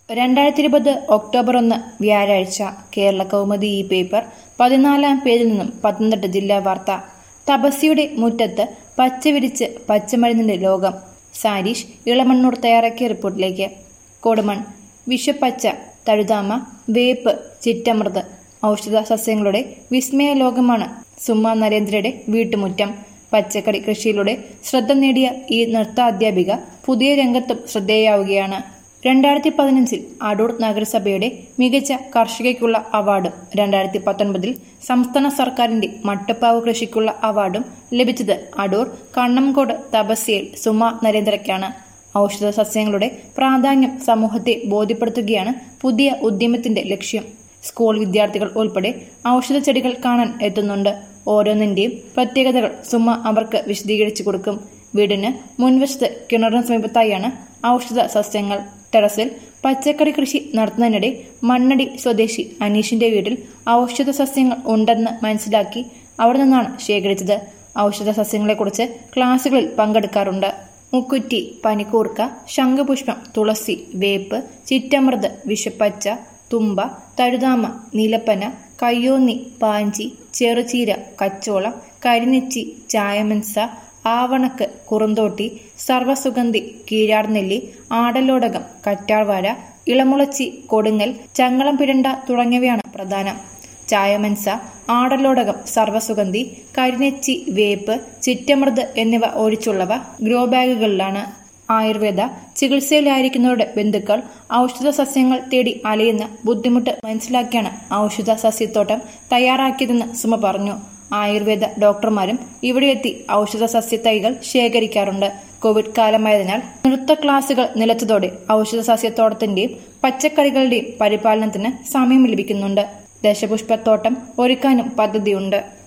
രണ്ടായിരത്തി ഇരുപത് ഒക്ടോബർ ഒന്ന് വ്യാഴാഴ്ച കേരള കൗമുദി ഈ പേപ്പർ പതിനാലാം പേജിൽ നിന്നും പത്തനംതിട്ട ജില്ലാ വാർത്ത തപസ്യയുടെ മുറ്റത്ത് പച്ച വിരിച്ച് പച്ചമരുന്നിന്റെ ലോകം സാരീഷ് ഇളമണ്ണൂർ തയ്യാറാക്കിയ റിപ്പോർട്ടിലേക്ക് കൊടുമൺ വിഷപ്പച്ച തഴുതാമ വേപ്പ് ചിറ്റമൃത് ഔഷധ സസ്യങ്ങളുടെ വിസ്മയ ലോകമാണ് സുമ നരേന്ദ്രയുടെ വീട്ടുമുറ്റം പച്ചക്കറി കൃഷിയിലൂടെ ശ്രദ്ധ നേടിയ ഈ നൃത്താധ്യാപിക പുതിയ രംഗത്തും ശ്രദ്ധേയാവുകയാണ് രണ്ടായിരത്തി പതിനഞ്ചിൽ അടൂർ നഗരസഭയുടെ മികച്ച കർഷകയ്ക്കുള്ള അവാർഡും രണ്ടായിരത്തി പത്തൊൻപതിൽ സംസ്ഥാന സർക്കാരിന്റെ മട്ടപ്പാവ് കൃഷിക്കുള്ള അവാർഡും ലഭിച്ചത് അടൂർ കണ്ണംകോട് തപസ്യയിൽ സുമ നരേന്ദ്രയ്ക്കാണ് ഔഷധ സസ്യങ്ങളുടെ പ്രാധാന്യം സമൂഹത്തെ ബോധ്യപ്പെടുത്തുകയാണ് പുതിയ ഉദ്യമത്തിന്റെ ലക്ഷ്യം സ്കൂൾ വിദ്യാർത്ഥികൾ ഉൾപ്പെടെ ഔഷധ ചെടികൾ കാണാൻ എത്തുന്നുണ്ട് ഓരോന്നിന്റെയും പ്രത്യേകതകൾ സുമ അവർക്ക് വിശദീകരിച്ചു കൊടുക്കും വീടിന് മുൻവശത്ത് കിണറിന് സമീപത്തായാണ് ഔഷധ സസ്യങ്ങൾ ടെറസിൽ പച്ചക്കറി കൃഷി നടത്തുന്നതിനിടെ മണ്ണടി സ്വദേശി അനീഷിന്റെ വീട്ടിൽ ഔഷധ സസ്യങ്ങൾ ഉണ്ടെന്ന് മനസ്സിലാക്കി അവിടെ നിന്നാണ് ശേഖരിച്ചത് ഔഷധ സസ്യങ്ങളെക്കുറിച്ച് ക്ലാസുകളിൽ പങ്കെടുക്കാറുണ്ട് മുക്കുറ്റി പനിക്കൂർക്ക ശംഖുപുഷ്പം തുളസി വേപ്പ് ചിറ്റമൃത് വിഷപ്പച്ച തുമ്പ തഴുതാമ നീലപ്പന കയ്യോന്നി പാഞ്ചി ചെറുചീര കച്ചോളം കരിനെച്ചി ചായമൻസ ആവണക്ക് കുറുന്തോട്ടി സർവസുഗന്ധി കീഴാർനെല്ലി ആടലോടകം കറ്റാർവാഴ ഇളമുളച്ചി കൊടുങ്ങൽ ചങ്ങളം പിരണ്ട തുടങ്ങിയവയാണ് പ്രധാനം ചായമൻസ ആടലോടകം സർവസുഗന്ധി കരിനെച്ചി വേപ്പ് ചിറ്റമൃത് എന്നിവ ഒഴിച്ചുള്ളവ ഗ്രോ ബാഗുകളിലാണ് ആയുർവേദ ചികിത്സയിലായിരിക്കുന്നവരുടെ ബന്ധുക്കൾ ഔഷധ സസ്യങ്ങൾ തേടി അലയുന്ന ബുദ്ധിമുട്ട് മനസ്സിലാക്കിയാണ് ഔഷധ സസ്യത്തോട്ടം തയ്യാറാക്കിയതെന്ന് സുമ പറഞ്ഞു ആയുർവേദ ഡോക്ടർമാരും ഇവിടെയെത്തി ഔഷധ സസ്യ തൈകൾ ശേഖരിക്കാറുണ്ട് കോവിഡ് കാലമായതിനാൽ നൃത്ത ക്ലാസുകൾ നിലച്ചതോടെ ഔഷധ സസ്യത്തോട്ടത്തിന്റെയും പച്ചക്കറികളുടെയും പരിപാലനത്തിന് സമയം ലഭിക്കുന്നുണ്ട് ദശപുഷ്പത്തോട്ടം ഒരുക്കാനും പദ്ധതിയുണ്ട്